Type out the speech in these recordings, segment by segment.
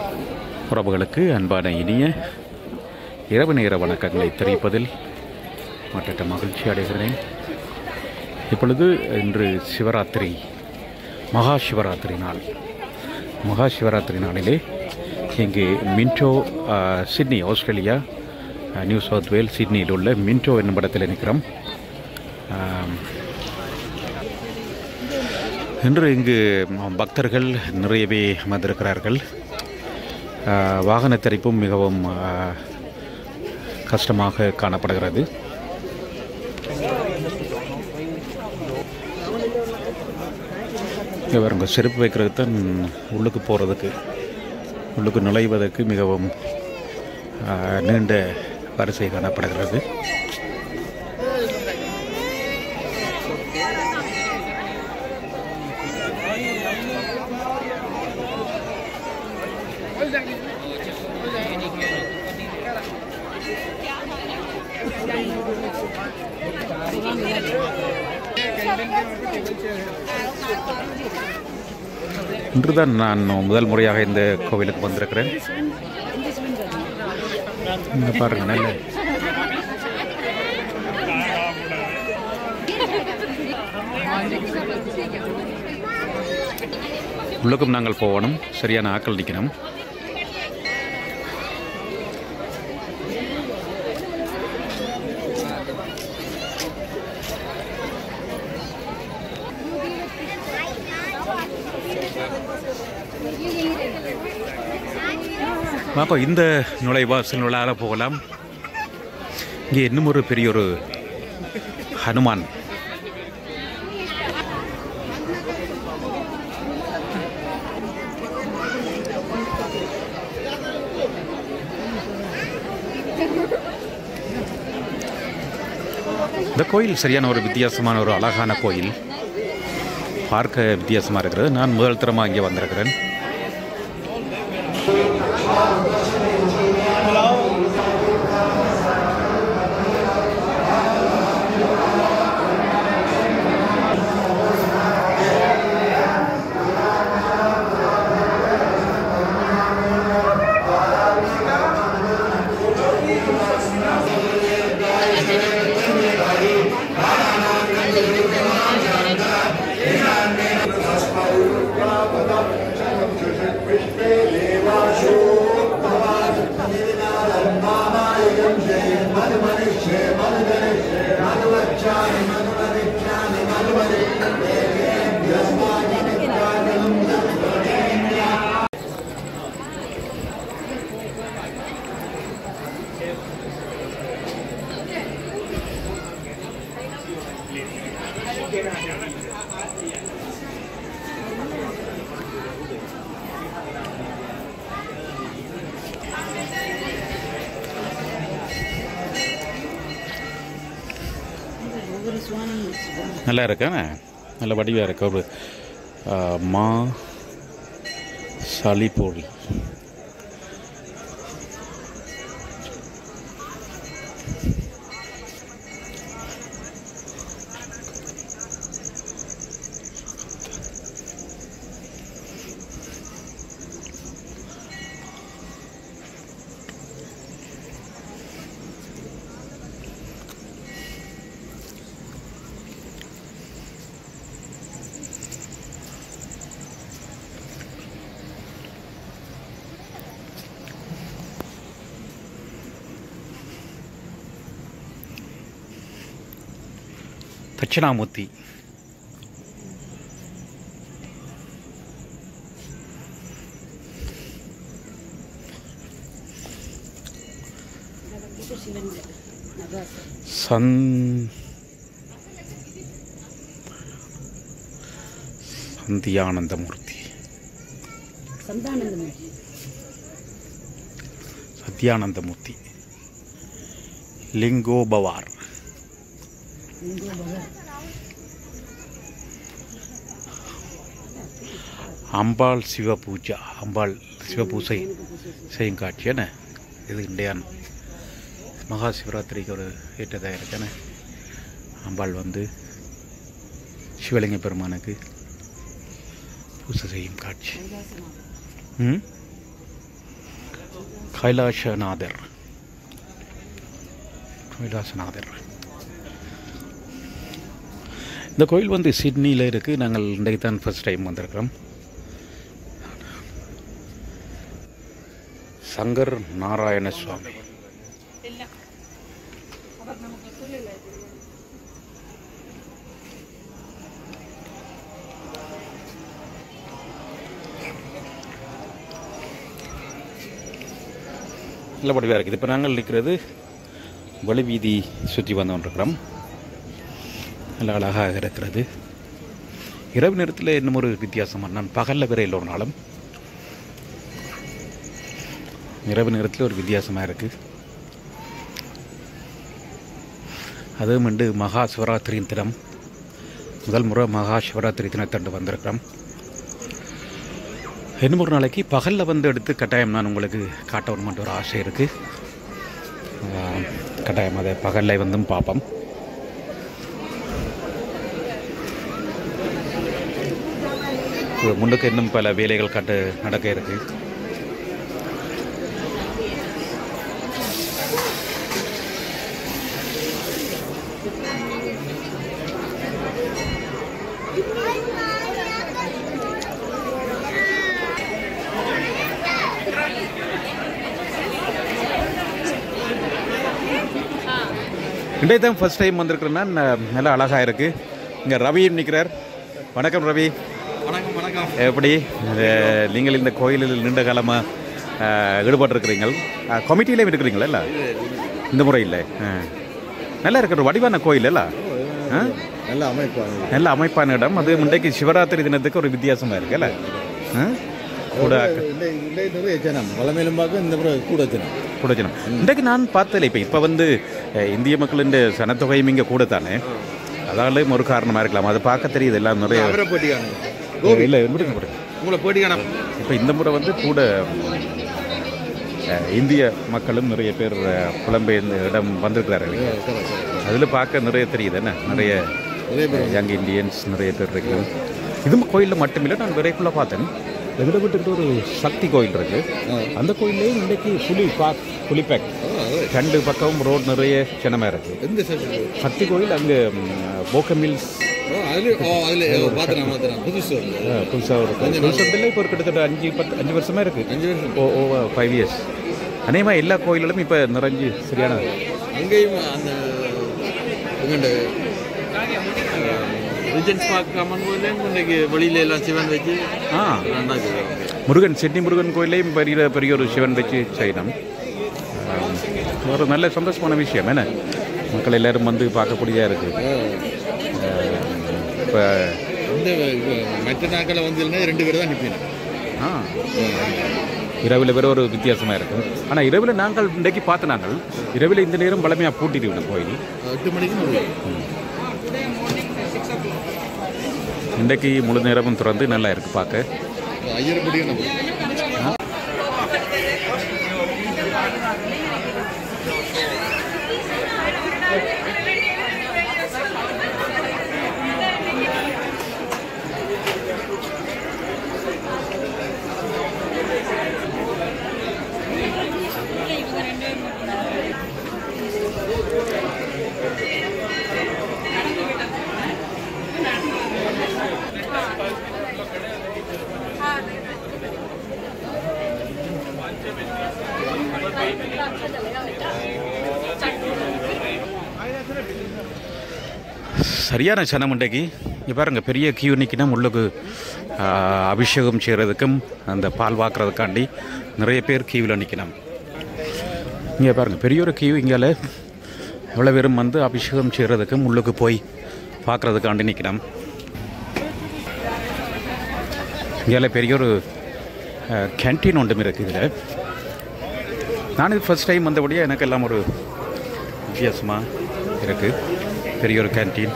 உறவுகளுக்கு அன்பான இனிய இரவு நேர வணக்கங்களை தெரிவிப்பதில் மற்ற மகிழ்ச்சி அடைகிறேன் இப்பொழுது இன்று சிவராத்திரி மகா சிவராத்திரி நாள் மகா சிவராத்திரி நாளிலே இங்கு மின்டோ அஹ், சிட்னி ஆஸ்திரேலியா அஹ், நியூ சவுத் வேல் சிட்னியில் உள்ள மின்டோ என்னும் இடத்தில் நிற்கிறோம் ஆம், இன்று இங்கு பக்தர்கள் நிறையவே அமர்ந்திருக்கிறார்கள் ஆஹ், வாகன தரிப்பும் மிகவும் ஆஹ், கஷ்டமாக காணப்படுகிறது இங்கே பாருங்க செருப்பு வைக்கிறதுக்கு தான் உள்ளுக்கு போகிறதுக்கு உள்ளுக்கு நுழைவதற்கு மிகவும் ஆஹ், நீண்ட வரிசை காணப்படுகிறது இன்றுதான் நான் முதல் முறையாக இந்த கோவிலுக்கு வந்திருக்கிறேன் இங்க பாருங்க நல்ல உள்ளுக்கும் நாங்கள் போகணும் சரியான ஆக்கள் நிற்கணும் பாப்பா இந்த நுழைவாசல் நுழையால போகலாம் இங்கே இன்னும் ஒரு பெரிய ஒரு ஹனுமான் இந்த கோயில் சரியான ஒரு வித்தியாசமான ஒரு அழகான கோயில் பார்க்க வித்தியாசமாக இருக்கிறது நான் முதல் தரமாக இங்கே வந்திருக்கிறேன் நல்லா இருக்கானே நல்ல வடிவாக இருக்கு ஒரு ஆ, மா சளிப்பொடி தட்சிணாமூர்த்தி சந் சந்தியானந்தமூர்த்தி சத்யானந்தமூர்த்தி லிங்கோபவார் அம்பாள் சிவ பூஜா அம்பாள் சிவ பூசை செய்யும் காட்சி என்ன இது இண்டியான் மகா சிவராத்திரிக்கு ஒரு ஏற்றதாக இருக்கேன்னு அம்பாள் வந்து சிவலிங்க பெருமானுக்கு பூசை செய்யும் காட்சி ம் கைலாசநாதர் கைலாசநாதர் இந்த கோயில் வந்து சிட்னியில் இருக்குது நாங்கள் இன்றைக்கு தான் ஃபர்ஸ்ட் டைம் வந்திருக்கிறோம் சங்கர் நாராயண சுவாமி நல்லபடியாக இருக்குது இப்போ நாங்கள் நிற்கிறது வழி வீதி சுற்றி வந்து கொண்டிருக்கிறோம் நல்ல அழகாக இருக்கிறது இரவு நேரத்தில் இன்னும் ஒரு வித்தியாசம் நான் பகலில் வேற இல்லை ஒரு நாளும் இரவு நேரத்தில் ஒரு வித்தியாசமாக இருக்குது அதுவும் வந்து மகா சிவராத்திரியின் தினம் முதல் முறை மகா சிவராத்திரி தினத்தண்டு வந்திருக்கிறோம் இன்னும் ஒரு நாளைக்கு பகலில் வந்து எடுத்து கட்டாயம் நான் உங்களுக்கு காட்டணுமென்ற ஒரு ஆசை இருக்குது கட்டாயம் அதை பகலில் வந்தும் பார்ப்போம் இது முன்னுக்கு இன்னும் பல வேலைகள் கட்டு நடக்க இருக்கு இன்றைய தான் ஃபர்ஸ்ட் டைம் வந்திருக்கிறேன்னா ந- நல்லா அழகாக இருக்குது இங்கே ரவியும் நிற்கிறார் வணக்கம் ரவி வணக்கம் வணக்கம் எப்படி அஹ், நீங்கள் இந்த கோயிலில் நீண்ட காலமாக ஈடுபட்டிருக்கிறீங்கள் கமிட்டியிலே இருக்கிறீங்களா இல்லை இந்த முறை இல்லை நல்லா இருக்கிற வடிவான கோயில் இல்ல ஆ? நல்ல அமைப்பு நல்ல அமைப்பான இடம் அது இன்றைக்கு சிவராத்திரி தினத்துக்கு ஒரு வித்தியாசமாக இருக்குல்ல ஆ? கூட நிறைய ஜனம் பழமையிலும் பார்க்க இந்த முறை கூட ஜனம் கூட ஜனம் இன்றைக்கு நான் பார்த்ததில்லை இப்போ இப்போ வந்து அஹ், இந்திய மக்களின் சனத்தொகையும் இங்கே கூட தானே அதாலும் ஒரு காரணமாக இருக்கலாம் அது பார்க்க தெரியுது எல்லாம் நிறைய அவரை போட்டிக்கான இல்லை விடுங்க விடுங்க உங்களை போட்டிக்கான இப்போ இந்த முறை வந்து கூட அஹ், இந்திய மக்களும் நிறைய பேர் அஹ், புலம்பெயர்ந்த இடம் வந்திருக்கிறார்கள் அதில் பார்க்க நிறைய தெரியுது என்ன நிறைய நிறைய யங் இந்தியன்ஸ் நிறைய பேர் இருக்கு இது கோயிலில் மட்டுமில்லை நான் விரைக்குள்ள பார்த்தேன் எதில் விட்டுக்கிட்டு ஒரு சக்தி கோயில் இருக்கு அந்த கோயில்லையும் இன்றைக்கு புலி பாக் புலி பேக் ரெண்டு பக்கமும் ரோடு நிறைய சின்னமாக இருக்கு எந்த சைடு சக்தி கோயில் அங்கே போக்க மில்ஸ் அதுல ஓ அதுல பாத்துறேன் பாத்துறேன் புதுசு புதுசாக ஒரு புதுசாக இப்போ ஒரு கிட்டத்தட்ட அஞ்சு பத்து அஞ்சு வருஷமா இருக்கு அஞ்சு வருஷம் ஓ ஓ ஃபைவ் இயர்ஸ் அநேகமாக எல்லா கோயில்களும் இப்போ நிறைஞ்சு சரியான அங்கேயும் அந்த எங்கண்ட ரிஜென்ஸ் பார்க் அம்மன் கோயிலையும் இன்னைக்கு வெளியில எல்லாம் சிவன் வச்சு ஆ நல்லாக்கு முருகன் சிட்னி முருகன் கோயிலையும் பெரிய பெரிய ஒரு சிவன் வச்சு செய்யணும் ஆம், ஒரு நல்ல சந்தோஷமான விஷயம் என்ன மக்கள் எல்லாரும் வந்து பார்க்கக்கூடியதாக இருக்குது இப்போ இந்த மற்ற நாட்களில் வந்து ரெண்டு பேர் தான் நிற்பேன் ஆ இரவில் வேற ஒரு வித்தியாசமாக இருக்கும் ஆனால் இரவில் நாங்கள் இன்றைக்கு பார்த்த நாங்கள் இரவில் இந்த நேரம் பழமையாக பூட்டிட்டு விடும் கோயில் எட்டு மணிக்கு முடியும் இன்றைக்கு முழு நேரமும் திறந்து நல்லா இருக்குது பார்க்க ஐயரை படிக்க நம்ம சரியான சனம் இன்றைக்கு இங்கே பாருங்க பெரிய கியூ நிற்கினா உள்ளுக்கு ஆ, அபிஷேகம் செய்கிறதுக்கும் அந்த பால் வாக்குறதுக்காண்டி நிறைய பேர் கியூவில் நிற்கணும் இங்கே பாருங்க பெரிய ஒரு கியூ இங்கால எவ்வளோ பேரும் வந்து அபிஷேகம் செய்கிறதுக்கும் உள்ளுக்கு போய் பார்க்குறதுக்காண்டி நிற்கணும் இங்கால பெரிய ஒரு கேன்டீன் ஒன்றும் இருக்குது இதில் நான் இது ஃபர்ஸ்ட் டைம் வந்தபடியாக எனக்கு எல்லாம் ஒரு வித்தியாசமாக இருக்குது பெரிய ஒரு கேன்டீன்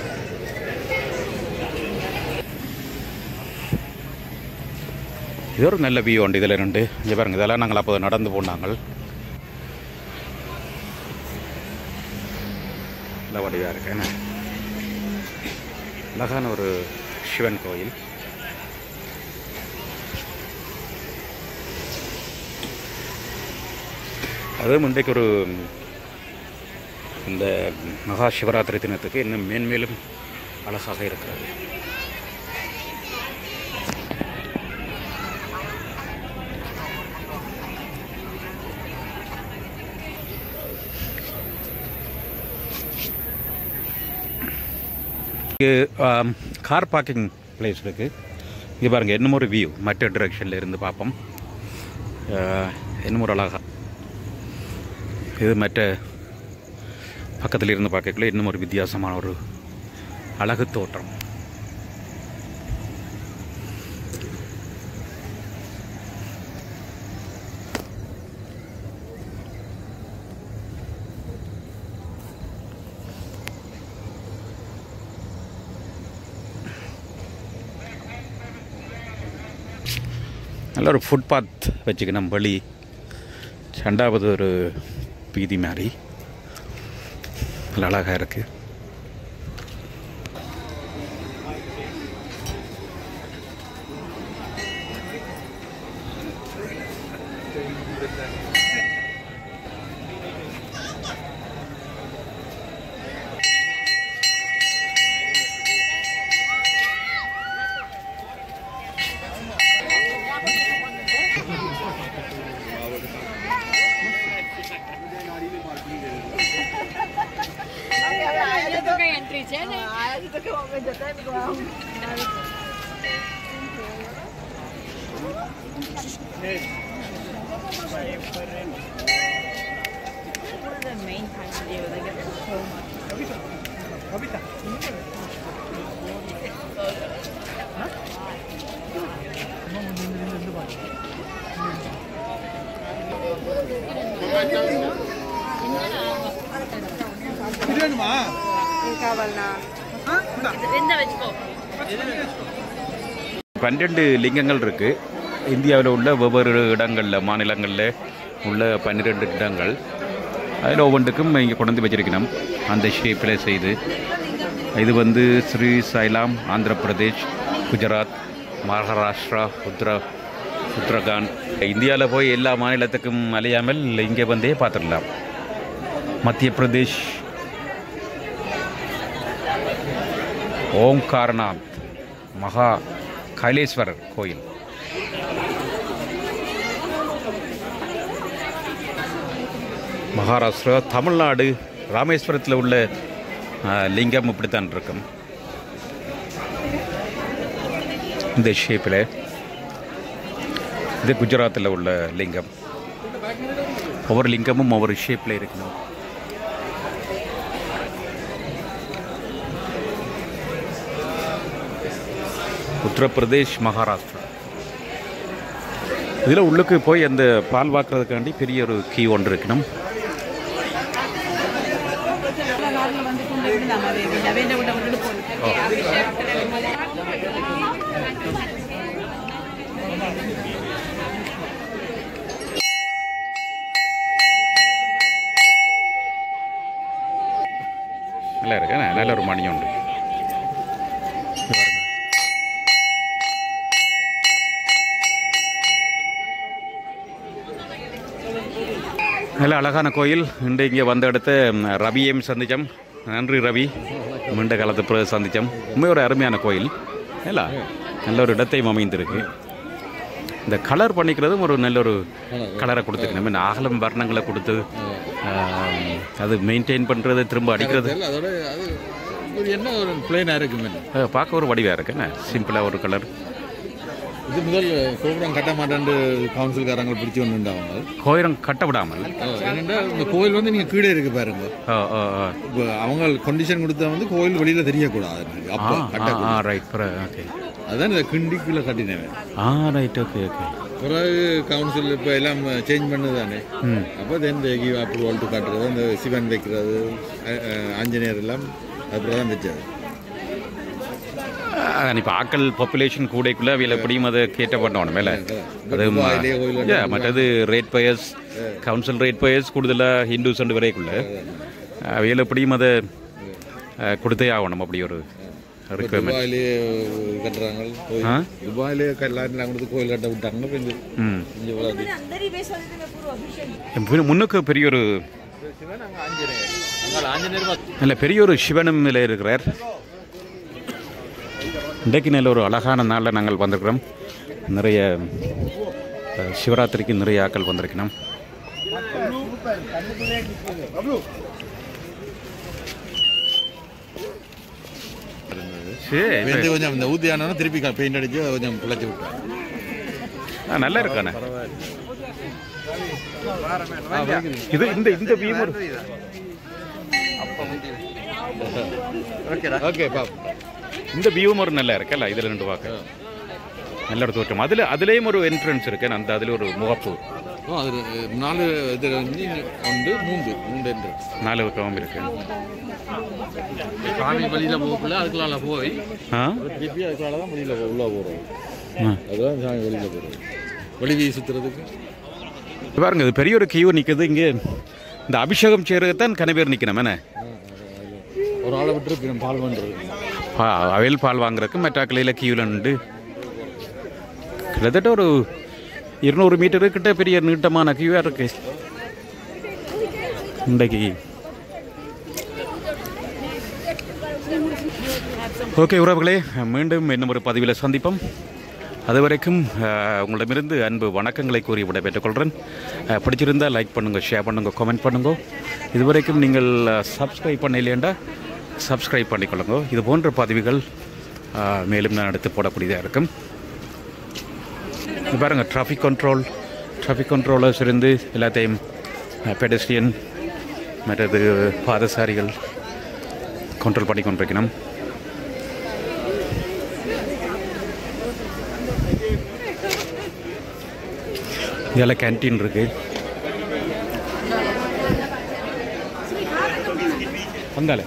இது ஒரு நல்ல வியூ உண்டு இதில் ரெண்டு இங்கே பாருங்க இதெல்லாம் நாங்கள் அப்போ நடந்து போனாங்கள் நல்ல வடிவாக இருக்கு என்ன அழகான ஒரு சிவன் கோயில் அதுவும் இன்றைக்கு ஒரு இந்த மகா சிவராத்திரி தினத்துக்கு இன்னும் மேன்மேலும் அழகாக இருக்கிறது இங்கே கார் பார்க்கிங் பிளேஸ் இருக்குது இங்கே பாருங்கள் இன்னும் ஒரு வியூ மற்ற டிரெக்ஷனில் இருந்து பார்ப்போம் அஹ், இன்னும் ஒரு அழகா இது மற்ற பக்கத்தில் இருந்து பார்க்கக்குள்ள இன்னும் ஒரு வித்தியாசமான ஒரு அழகு தோற்றம் நல்ல ஒரு ஃபுட்பாத் வச்சுக்கணும் வழி ரெண்டாவது ஒரு பீதி மாதிரி நல்ல அழகாக இருக்குது Ayo tuh kayak entry channel. Ayo kita ke orang jatah ni kau. What are the main times of year they get so much? இந்த வச்சுக்கோ பன்னெண்டு லிங்கங்கள் இருக்குது இந்தியாவில் உள்ள வெவ்வேறு இடங்களில் மாநிலங்களில் உள்ள பன்னிரெண்டு இடங்கள் அதில் ஒவ்வொன்றுக்கும் இங்கே கொண்டு வந்து வச்சிருக்கணும் அந்த ஷேப்பில் செய்து இது வந்து ஸ்ரீ சைலாம் ஆந்திர பிரதேஷ் குஜராத் மகாராஷ்டிரா உத்தரா உத்தரகாண்ட் இந்தியாவில் போய் எல்லா மாநிலத்துக்கும் அலையாமல் இங்கே வந்தே பார்த்துடலாம் மத்திய பிரதேஷ் ஓம்காரநாத் மகா கைலேஸ்வரர் கோயில் மகாராஷ்டிரா தமிழ்நாடு ராமேஸ்வரத்தில் உள்ள ஆ, லிங்கம் இப்படித்தான் இருக்கும் இந்த ஷேப்பில் இது குஜராத்தில் உள்ள லிங்கம் ஒவ்வொரு லிங்கமும் ஒவ்வொரு ஷேப்பில் இருக்கணும் உத்தரப்பிரதேஷ் மகாராஷ்டிரா இதில் உள்ளுக்கு போய் அந்த பால் வாக்குறதுக்காண்டி பெரிய ஒரு கீ ஒன்று இருக்கணும் நல்லா இருக்கு என்ன? நல்ல ஒரு மணி உண்டு இது பாருங்க. நல்ல அழகான கோயில் இன்று இங்கே வந்த இடத்த ம், ரவியையும் சந்தித்தோம் நன்றி ரவி மீண்ட காலத்து பிறகு சந்தித்தோம் உண்மை ஒரு அருமையான கோயில் இல்ல நல்ல ஒரு இடத்தையும் அமைந்திருக்கு இந்த கலர் பண்ணிக்கிறதும் ஒரு நல்ல ஒரு கலரை கொடுத்துருக்கு நம்ம அகலம் வர்ணங்களை கொடுத்து ஆம், அது மெயின்டைன் பண்ணுறது திரும்ப அடிக்கிறது தெரியல, அதோட அது ஒரு என்ன ஒரு பிளெயினாக இருக்குமே அஹ், பார்க்க ஒரு வடிவாக இருக்கு என்ன சிம்பிளாக ஒரு கலர் இது முதல் கோபுரம் கட்ட மாட்டேன்ட்டு கவுன்சில்காரங்க பிடிச்சி ஒன்று அவங்க கோயிலம் கட்ட விடாமல் என்னென்னா இந்த கோயில் வந்து நீங்கள் கீழே இருக்கு பாருங்க ஆ ஆ ஆ இப்போ அவங்க கண்டிஷன் கொடுத்தா வந்து கோயில் வெளியில தெரியக்கூடாது அப்போ ஆ கட்ட ஆ ரைட் ஓகே அதான் இந்த கிண்டிக்குள்ள கட்டினவன் ஆ ரைட் ஓகே ஓகே பிறகு கவுன்சில் இப்போ எல்லாம் சேஞ்ச் பண்ணது தானே ம் அப்போ தென் தேகி அப்ரூவல் டு காட்டுறது அந்த சிவன் வைக்கிறது அஹ், அஹ், ஆஞ்சநேயர் எல்லாம் அப்புறம் தான் வச்சது இப்போ ஆக்கள் பாப்புலேஷன் கூடைக்குள்ள அவையில் எப்படியும் அதை கேட்ட பண்ணணும் மேலே அது ம- துபாயிலே கோயில் Yeah, மற்றது rate payers council rate payers கூடுதலாக ஹிந்துஸ் அண்டு வரைக்குள்ள அவையில் எப்படியும் அதை அஹ், கொடுத்தே ஆகணும் அப்படி ஒரு requirement. துபாயிலேயே கட்டுறாங்க கோயில். ஆ? துபாயிலேயே எல்லாரும் கொடுத்து கோயில் கட்ட விட்டாங்க இப்போ இந்த ம் இங்கே இவ்வளவு अंदर ही बेस वाले में पूरा अभिषेक பின்ன முன்னுக்கு பெரிய ஒரு சிவன் அங்கே ஆஞ்சநேயர் அங்கே ஆஞ்சநேயர் பார்த்து நல்ல பெரிய ஒரு சிவனும் நிலை இருக்கிறார் இன்றைக்கு நல்ல ஒரு அழகான நாளில் நாங்கள் வந்திருக்கிறோம் நிறைய அஹ், சிவராத்திரிக்கு நிறைய ஆக்கள் வந்திருக்கணும் சரி வந்து கொஞ்சம் இந்த ஊத்தியானா திருப்பி பெயிண்ட் அடிச்சு அதை கொஞ்சம் பிழைச்சி விட்டாங்க ஆ, நல்லா இருக்கானே இது இந்த இந்த வியூ ஒரு ஓகே பாப் இந்த வியூவும் ஒரு நல்லா இருக்கல்ல இதில் ரெண்டு பார்க்க நல்ல ஒரு தோற்றம் அதில் அதுலேயும் ஒரு என்ட்ரன்ஸ் இருக்கு அந்த அதில் ஒரு முகப்பு ஓ அது நாலு இது வந்து உண்டு மூன்று மூன்று என்று நாலு பக்கமும் இருக்கு சாமி வழியில் போகக்குள்ள அதுக்குள்ள போய் ஆ திருப்பி அதுக்குள்ள தான் வெளியில் உள்ளே போகிறோம் ஆ. அதுதான் சாமி வெளியில் போகிறோம் வெளி வீ சுற்றுறதுக்கு இது பாருங்க இது பெரிய ஒரு கியூ நிற்குது இங்கே இந்த அபிஷேகம் செய்யறதுக்கு தான் கன பேர் நிற்கணும் என்ன ஒரு ஆளை விட்டு பின்ன பால் பண்ணுறது பா அவையில் பால் வாங்குறதுக்கு மெட்டாக்கிளையில் கியூவில் நின்று கிட்டத்தட்ட ஒரு இருநூறு மீட்டரு கிட்ட பெரிய நீட்டமான கியூவாக இருக்கு இன்றைக்கு ஓகே உறவுகளே மீண்டும் இன்னும் ஒரு பதிவில் சந்திப்போம் அது வரைக்கும் அஹ், உங்களிடமிருந்து அன்பு வணக்கங்களை கூறி விட பெற்றுக்கொள்கிறேன் அஹ், பிடிச்சிருந்தால் லைக் பண்ணுங்கள் ஷேர் பண்ணுங்கள் கமெண்ட் பண்ணுங்க இதுவரைக்கும் நீங்கள் சப்ஸ்கிரைப் பண்ணலையேண்டா சப்ஸ்கிரைப் பண்ணிக்கொள்ளுங்க இது போன்ற பதிவுகள் அஹ், மேலும் நான் எடுத்து போடக்கூடியதாக இருக்கும் இது பாருங்கள் டிராஃபிக் கண்ட்ரோல் டிராஃபிக் கண்ட்ரோலர்ஸ் இருந்து எல்லாத்தையும் பெடஸ்ட்ரியன் மற்றது பாதசாரிகள் கண்ட்ரோல் பண்ணி கொண்டிருக்கணும் இதெல்லாம் கேன்டீன் இருக்கு வந்தாலே